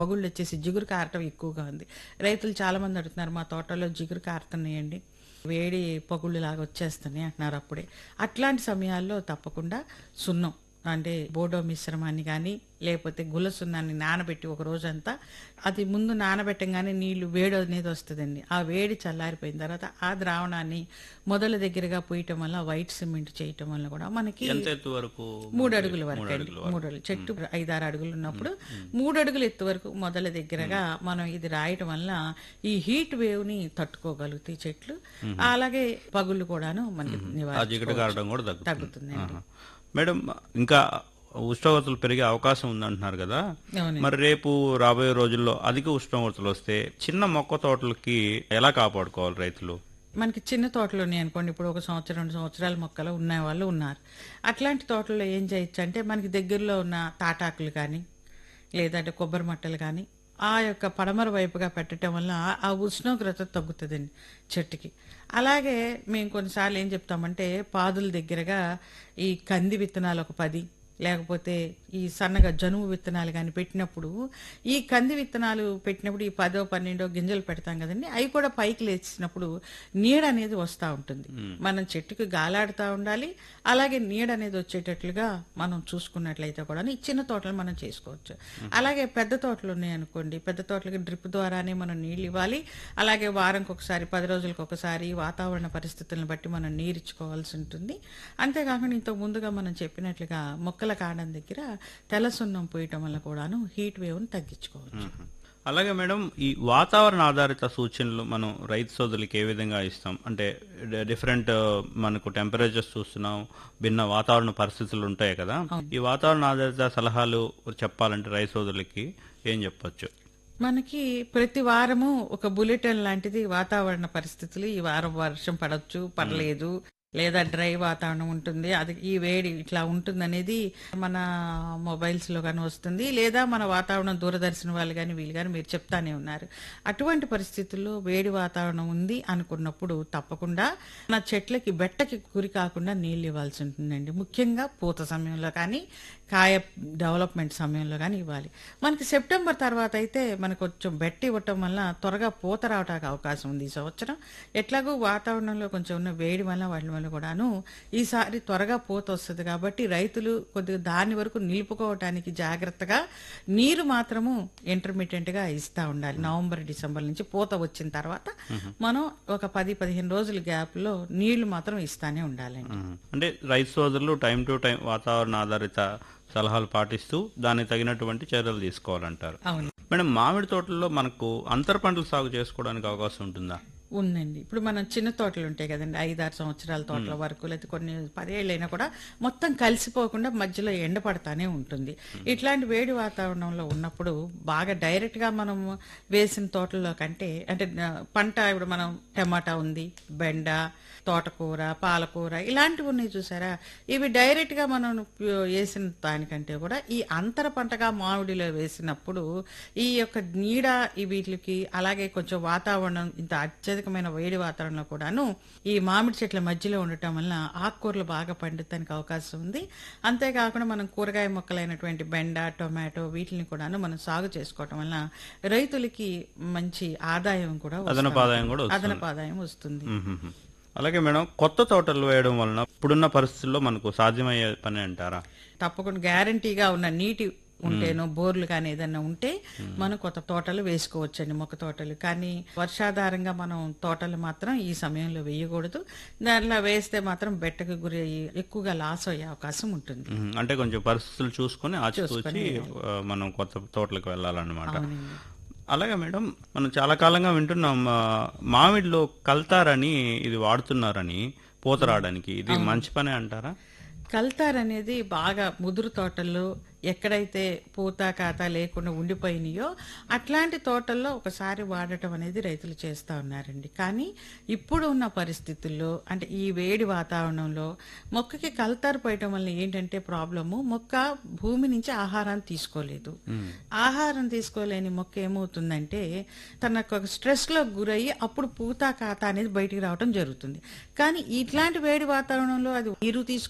పగుళ్ళు వచ్చేసి జిగురు కారటం ఎక్కువగా ఉంది రైతులు చాలా మంది అడుగుతున్నారు మా తోటలో జిగురు కారుతున్నాయండి వేడి పగుళ్ళు లాగా వచ్చేస్తున్నాయి అంటున్నారు అప్పుడే అట్లాంటి సమయాల్లో తప్పకుండా సున్నం అంటే బోడో మిశ్రమాన్ని కానీ లేకపోతే గుల సున్నాన్ని నానబెట్టి ఒక రోజంతా అది ముందు నానబెట్టంగానే నీళ్లు వేడి అనేది వస్తుందండి ఆ వేడి చల్లారిపోయిన తర్వాత ఆ ద్రావణాన్ని మొదల దగ్గరగా పోయటం వల్ల వైట్ సిమెంట్ చేయటం వల్ల కూడా మనకి ఎంత ఎత్తు వరకు మూడు అడుగుల వరకు అండి మూడు అడుగులు చెట్టు ఐదారు అడుగులు ఉన్నప్పుడు మూడు అడుగులు ఎత్తు వరకు మొదల దగ్గరగా మనం ఇది రాయటం వల్ల ఈ హీట్ వేవ్ ని తట్టుకోగలుగుతాయి చెట్లు అలాగే పగుళ్ళు కూడాను మనకి ఆ నివారణ జిగట కారడం కూడా తగ్గుతుంది తగ్గుతుందండి ఆహా. మేడం ఇంకా ఉష్ణోగ్రతలు పెరిగే అవకాశం ఉందంటున్నారు కదా అవునండి. మరి రేపు రాబోయే రోజుల్లో అధిక ఉష్ణోగ్రతలు వస్తే చిన్న మొక్క తోటలకి ఎలా కాపాడుకోవాలి రైతులు మనకి చిన్న తోటలు ఉన్నాయి అనుకోండి ఇప్పుడు ఒక సంవత్సరం రెండు సంవత్సరాల మొక్కలు ఉన్న వాళ్ళు ఉన్నారు అట్లాంటి తోటల్లో ఏం చేయొచ్చు అంటే మనకి దగ్గరలో ఉన్న తాటాకులు కానీ లేదంటే కొబ్బరి మట్టలు కానీ ఆ యొక్క పడమర వైపుగా పెట్టడం వల్ల ఆ- ఆ ఉష్ణోగ్రత తగ్గుతుందండి చెట్టుకి అలాగే మేము కొన్నిసార్లు ఏం చెప్తామంటే పాదుల దగ్గరగా ఈ కంది విత్తనాలు ఒక పది లేకపోతే ఈ సన్నగా జనుము విత్తనాలు కానీ పెట్టినప్పుడు ఈ కంది విత్తనాలు పెట్టినప్పుడు ఈ పదో పన్నెండో గింజలు పెడతాం కదండి అవి కూడా పైకి లేచినప్పుడు నీడ అనేది వస్తూ ఉంటుంది మనం చెట్టుకి గాలాడుతూ ఉండాలి అలాగే నీడ అనేది వచ్చేటట్లుగా మనం చూసుకున్నట్లయితే కూడా ఈ చిన్న తోటలు మనం చేసుకోవచ్చు అలాగే పెద్ద తోటలు ఉన్నాయి అనుకోండి పెద్ద తోటలకి డ్రిప్ ద్వారానే మనం నీళ్ళు ఇవ్వాలి అలాగే వారంకి ఒకసారి పది రోజులకు ఒకసారి వాతావరణ పరిస్థితులను బట్టి మనం నీరు ఇచ్చుకోవాల్సి ఉంటుంది అంతేకాకుండా ఇంతకు ముందుగా మనం చెప్పినట్లుగా మొక్కల కాండం దగ్గర తెల్ల సున్నం పోయటం వల్ల కూడాను హీట్ వేవ్ని తగ్గించుకోవచ్చు అలాగే మేడం ఈ వాతావరణ ఆధారిత సూచనలు మనం రైతు సోదరులకి ఏ విధంగా ఇస్తాం అంటే డిఫరెంట్ మనకు టెంపరేచర్స్ చూస్తున్నాం భిన్న వాతావరణ పరిస్థితులు ఉంటాయి కదా ఈ వాతావరణ ఆధారిత సలహాలు చెప్పాలంటే రైతు సోదరులకి ఏం చెప్పొచ్చు మనకి ప్రతి వారము ఒక బులెటిన్ లాంటిది వాతావరణ పరిస్థితులు ఈ వారం వర్షం పడవచ్చు పడలేదు లేదా డ్రై వాతావరణం ఉంటుంది అది ఈ వేడి ఇట్లా ఉంటుంది అనేది మన మొబైల్స్ లో కానీ వస్తుంది లేదా మన వాతావరణం దూరదర్శన వాళ్ళు కానీ వీళ్ళు కానీ మీరు చెప్తానే ఉన్నారు అటువంటి పరిస్థితుల్లో వేడి వాతావరణం ఉంది అనుకున్నప్పుడు తప్పకుండా మన చెట్లకి బెట్టకి గురి కాకుండా నీళ్ళు ఇవ్వాల్సి ఉంటుందండి ముఖ్యంగా పూత సమయంలో కానీ కాయ డెవలప్మెంట్ సమయంలో కానీ ఇవ్వాలి మనకి సెప్టెంబర్ తర్వాత అయితే మనకు కొంచెం బెట్టి ఇవ్వటం వల్ల త్వరగా పూత రావడానికి అవకాశం ఉంది ఈ సంవత్సరం ఎట్లాగో వాతావరణంలో కొంచెం ఉన్న వేడి వల్ల వాటి వల్ల కూడాను ఈసారి త్వరగా పూత వస్తుంది కాబట్టి రైతులు కొద్దిగా దాని వరకు నిలుపుకోవటానికి జాగ్రత్తగా నీరు మాత్రము ఇంటర్మీడియట్ గా ఇస్తా ఉండాలి నవంబర్ డిసెంబర్ నుంచి పూత వచ్చిన తర్వాత మనం ఒక పది పదిహేను రోజుల గ్యాప్ లో నీళ్లు మాత్రం ఇస్తానే ఉండాలండి మ్మ్. అంటే రైతు సోదరులు టైం టు టైం వాతావరణ ఆధారిత సలహాలు పాటిస్తూ దానికి తగినటువంటి చర్యలు తీసుకోవాలంటారు అవును మేడం మామిడి తోటల్లో మనకు అంతర పంటలు సాగు చేసుకోవడానికి అవకాశం ఉంటుందా ఉందండి ఇప్పుడు మనం చిన్న తోటలు ఉంటాయి కదండి ఐదారు సంవత్సరాల తోటల వరకు లేకపోతే కొన్ని పదేళ్ళైనా కూడా మొత్తం కలిసిపోకుండా మధ్యలో ఎండ పడతానే ఉంటుంది ఇట్లాంటి వేడి వాతావరణంలో ఉన్నప్పుడు బాగా డైరెక్ట్ గా మనం వేసిన తోటల్లో కంటే అంటే ఆ, పంట ఇప్పుడు మనం టమాటా ఉంది బెండ తోటకూర పాలకూర ఇలాంటివి ఉన్నాయి చూసారా ఇవి డైరెక్ట్ గా మనం వేసిన దానికంటే కూడా ఈ అంతర పంటగా మామిడిలో వేసినప్పుడు ఈ యొక్క నీడ ఈ వీటికి అలాగే కొంచెం వాతావరణం ఇంత అత్యధికమైన వేడి వాతావరణంలో కూడాను ఈ మామిడి చెట్ల మధ్యలో ఉండటం వల్ల ఆకుకూరలు బాగా పండుతానికి అవకాశం ఉంది అంతేకాకుండా మనం కూరగాయ మొక్కలైనటువంటి బెండ టొమాటో వీటిని కూడాను మనం సాగు చేసుకోవటం వల్ల రైతులకి మంచి ఆదాయం కూడా వస్తుంది. అదనపు ఆదాయం కూడా వస్తుంది. అదనపు ఆదాయం వస్తుంది మ్మ్. అలాగే మేడం కొత్త తోటలు వేయడం వలన ఇప్పుడున్న పరిస్థితుల్లో మనకు సాధ్యమయ్యే పని అంటారా తప్పకుండా గ్యారంటీగా ఉన్న నీటి ఉంటేనో బోర్లు కానీ ఏదైనా ఉంటే మనం కొత్త తోటలు వేసుకోవచ్చండి మొక్క తోటలు కానీ వర్షాధారంగా మనం తోటలు మాత్రం ఈ సమయంలో వేయకూడదు దానిలో వేస్తే మాత్రం బెట్టకు గురి అయ్యి ఎక్కువగా లాస్ అయ్యే అవకాశం ఉంటుంది మ్మ్. అంటే కొంచెం పరిస్థితులు చూసుకొని ఆచితూచి ఆ, మనం కొత్త తోటలకు వెళ్ళాలన్నమాట అవునండి. అలాగే మేడం మనం చాలా కాలంగా వింటున్నాం ఆ, మామిడిలో కల్తారని ఇది వాడుతున్నారని పూత రావడానికి ఇది మంచి పనే అంటారా కల్తార్ అనేది బాగా ముదురు తోటల్లో ఎక్కడైతే పూత కాత లేకుండా ఉండిపోయినాయో అట్లాంటి తోటల్లో ఒకసారి వాడటం అనేది రైతులు చేస్తూ ఉన్నారండి కానీ ఇప్పుడు ఉన్న పరిస్థితుల్లో అంటే ఈ వేడి వాతావరణంలో మొక్కకి కల్తారు పోయటం వల్ల ఏంటంటే ప్రాబ్లము మొక్క భూమి నుంచి ఆహారాన్ని తీసుకోలేదు ఆహారం తీసుకోలేని మొక్క ఏమవుతుందంటే తనకు ఒక స్ట్రెస్ లో గురయ్యి అప్పుడు పూత కాత అనేది బయటికి రావడం జరుగుతుంది కానీ ఇట్లాంటి వేడి వాతావరణంలో అది నీరు తీసుకోలేక భూమి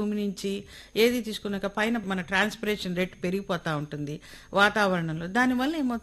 భూమి నుంచి ఏది తీసుకున్నాక పైన మన ట్రాన్స్పిరేషన్ రేట్ పెరిగిపోతా ఉంటుంది వాతావరణంలో దానివల్ల ఏమవుతుంది